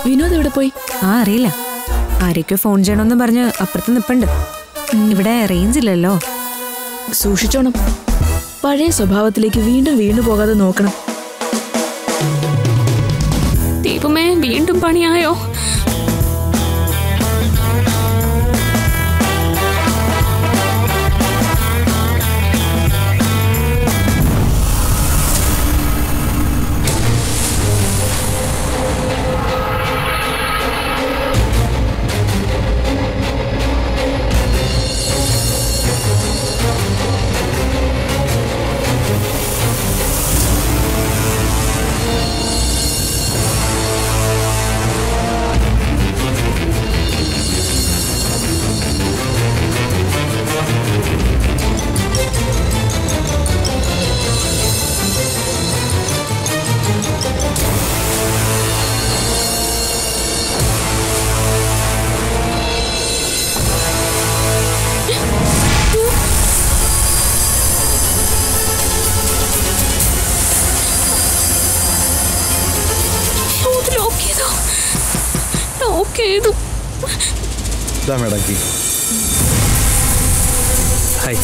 വിനോദ് എവിടെ പോയി ആ അറിയില്ല ആരൊക്കെ ഫോൺ ചെയ്യണമെന്ന് പറഞ്ഞ് അപ്പുറത്ത് നിപ്പുണ്ട് ഇവിടെ റേഞ്ച് ഇല്ലല്ലോ സൂക്ഷിച്ചോണം പഴയ സ്വഭാവത്തിലേക്ക് വീണ്ടും വീണു പോകാതെ നോക്കണം ദീപമേ വീണ്ടും പണിയായോ ലോക്ക് ചെയ്തോ ലോക്ക് ചെയ്തു ഇതാ മേഡം കീ ഹായ്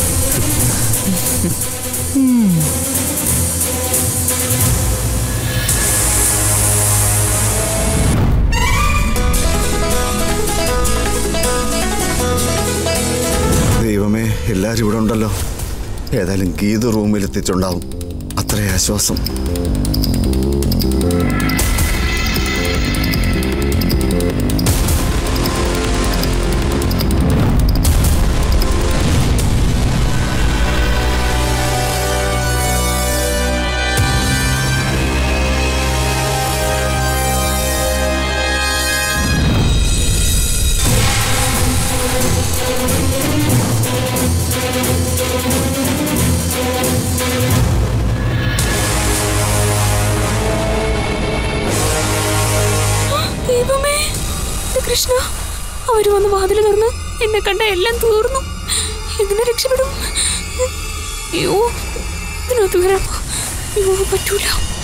ദൈവമേ എല്ലാവരും ഇവിടെ ഉണ്ടല്ലോ ഏതായാലും ഗീത് റൂമിൽ എത്തിച്ചുണ്ടാവും അത്രേ ആശ്വാസം ദൈവമേ ഇത് കൃഷ്ണ അവര് വന്ന് വാതിൽ തുറന്ന് എന്നെ കണ്ട എല്ലാം തീർന്നു എങ്ങനെ രക്ഷപ്പെടും അയ്യോ ഇതിനകത്ത് വരാം അയ്യോ പറ്റൂല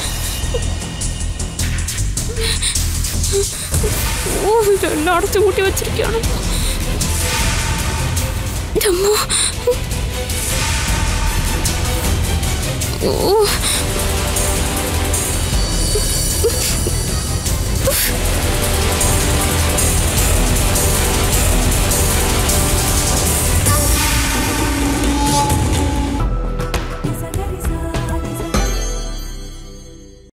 ഓ ഇതെല്ലാം അടച്ചു കൂട്ടി വച്ചിരിക്കുകയാണ് അമ്മോ. ഓ